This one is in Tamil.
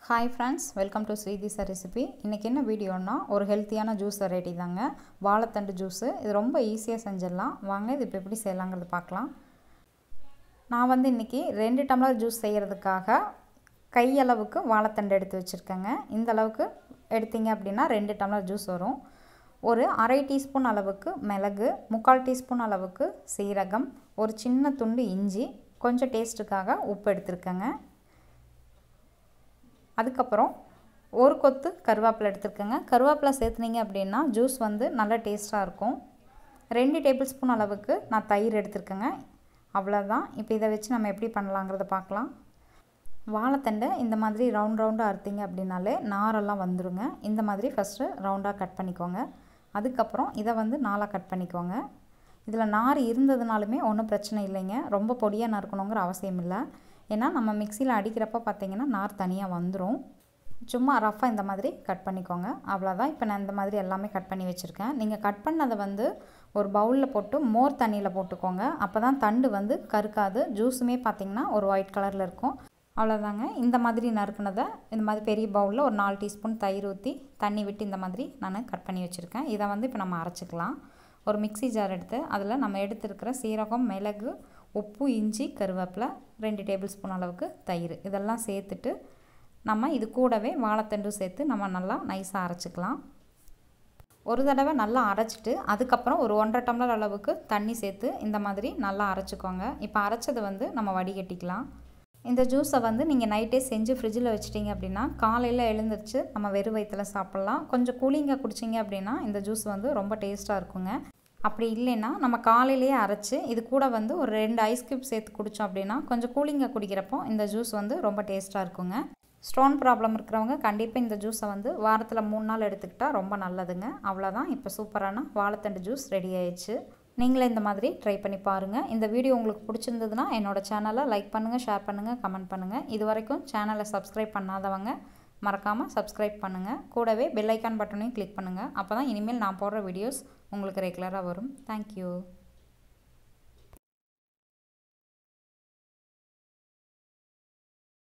hi friends welcome to Srithisa recipe இன்றைக்கி என்ன வீடியோன்னா ஒரு ஹெல்த்தியான ஜூஸ் வெரைட்டி தாங்க வாழைத்தண்டு ஜூஸு இது ரொம்ப ஈஸியாக செஞ்சிடலாம் வாங்க இது இப்போ எப்படி செய்யலாங்கிறது பார்க்கலாம் நான் வந்து இன்றைக்கி ரெண்டு டம்ளர் ஜூஸ் செய்கிறதுக்காக கையளவுக்கு வாழைத்தண்டு எடுத்து வச்சுருக்கேங்க இந்த அளவுக்கு எடுத்தீங்க அப்படின்னா ரெண்டு டம்ளர் ஜூஸ் வரும் ஒரு அரை டீஸ்பூன் அளவுக்கு மிளகு முக்கால் டீஸ்பூன் அளவுக்கு சீரகம் ஒரு சின்ன துண்டு இஞ்சி கொஞ்சம் டேஸ்ட்டுக்காக உப்பு எடுத்துருக்கேங்க அதுக்கப்புறம் ஒரு கொத்து கருவேப்பிலை எடுத்துருக்கேங்க கருவேப்பிலை சேர்த்துனீங்க அப்படின்னா ஜூஸ் வந்து நல்ல டேஸ்ட்டாக இருக்கும் ரெண்டு டேபிள் ஸ்பூன் அளவுக்கு நான் தயிர் எடுத்துருக்கேங்க அவ்வளோதான் இப்போ இதை வச்சு நம்ம எப்படி பண்ணலாங்கிறத பார்க்கலாம் வாழைத்தண்டை இந்த மாதிரி ரவுண்ட் ரவுண்டாக அறுத்தீங்க அப்படின்னாலே நாரெல்லாம் வந்துடுங்க இந்த மாதிரி ஃபஸ்ட்டு ரவுண்டாக கட் பண்ணிக்கோங்க அதுக்கப்புறம் இதை வந்து நாளாக கட் பண்ணிக்கோங்க இதில் நார் இருந்ததுனாலுமே ஒன்றும் பிரச்சனை இல்லைங்க ரொம்ப பொடியாக நறுக்கணுங்கிற அவசியம் இல்லை ஏன்னா நம்ம மிக்சியில் அடிக்கிறப்ப பார்த்திங்கன்னா நார் தனியாக வந்துடும் சும்மா ரஃபாக இந்த மாதிரி கட் பண்ணிக்கோங்க அவ்வளோதான் இப்போ நான் இந்த மாதிரி எல்லாமே கட் பண்ணி வச்சுருக்கேன் நீங்கள் கட் பண்ணதை வந்து ஒரு பவுலில் போட்டு மோர் தண்ணியில் போட்டுக்கோங்க அப்போ தான் தண்டு வந்து கருக்காது ஜூஸுமே பார்த்திங்கன்னா ஒரு ஒயிட் கலரில் இருக்கும் அவ்வளோதாங்க இந்த மாதிரி நறுக்குனதை இந்த மாதிரி பெரிய பவுலில் ஒரு நாலு டீஸ்பூன் தயிர் ஊற்றி தண்ணி விட்டு இந்த மாதிரி நான் கட் பண்ணி வச்சுருக்கேன் இதை வந்து இப்போ நம்ம அரைச்சிக்கலாம் ஒரு மிக்சி ஜார் எடுத்து அதில் நம்ம எடுத்துருக்கிற சீரகம் மிளகு உப்பு இஞ்சி கருவேப்பிலை ரெண்டு டேபிள் ஸ்பூன் அளவுக்கு தயிர் இதெல்லாம் சேர்த்துட்டு நம்ம இது கூடவே வாழைத்தண்டும் சேர்த்து நம்ம நல்லா நைஸாக அரைச்சிக்கலாம் ஒரு தடவை நல்லா அரைச்சிட்டு அதுக்கப்புறம் ஒரு ஒன்றரை டம்ளர் அளவுக்கு தண்ணி சேர்த்து இந்த மாதிரி நல்லா அரைச்சிக்கோங்க இப்போ அரைச்சதை வந்து நம்ம வடிகட்டிக்கலாம் இந்த ஜூஸை வந்து நீங்கள் நைட்டே செஞ்சு ஃப்ரிட்ஜில் வச்சிட்டிங்க அப்படின்னா காலையில் எழுந்திரிச்சு நம்ம வெறும் வயிற்றில் சாப்பிட்லாம் கொஞ்சம் கூலிங்காக குடிச்சிங்க அப்படின்னா இந்த ஜூஸ் வந்து ரொம்ப டேஸ்ட்டாக இருக்குங்க அப்படி இல்லைன்னா நம்ம காலையிலேயே அரைச்சி இது கூட வந்து ஒரு ரெண்டு ஐஸ் க்யூப் சேர்த்து குடித்தோம் அப்படின்னா கொஞ்சம் கூலிங்காக குடிக்கிறப்போ இந்த ஜூஸ் வந்து ரொம்ப டேஸ்ட்டாக இருக்குங்க ஸ்டோன் ப்ராப்ளம் இருக்கிறவங்க கண்டிப்பாக இந்த ஜூஸை வந்து வாரத்தில் மூணு நாள் எடுத்துக்கிட்டால் ரொம்ப நல்லதுங்க அவ்வளோதான் இப்போ சூப்பரான வாழைத்தண்டு ஜூஸ் ரெடி ஆயிடுச்சு நீங்களே இந்த மாதிரி ட்ரை பண்ணி பாருங்கள் இந்த வீடியோ உங்களுக்கு பிடிச்சிருந்ததுன்னா என்னோடய சேனலை லைக் பண்ணுங்கள் ஷேர் பண்ணுங்கள் கமெண்ட் பண்ணுங்கள் இது வரைக்கும் சேனலை சப்ஸ்கிரைப் பண்ணாதவங்க மறக்காமல் சப்ஸ்கிரைப் பண்ணுங்கள் கூடவே பெல் ஐக்கான் பட்டனையும் கிளிக் பண்ணுங்கள் அப்போ தான் இனிமேல் நான் போடுற வீடியோஸ் உங்களுக்கு ரெகுலராக வரும் தேங்க்யூ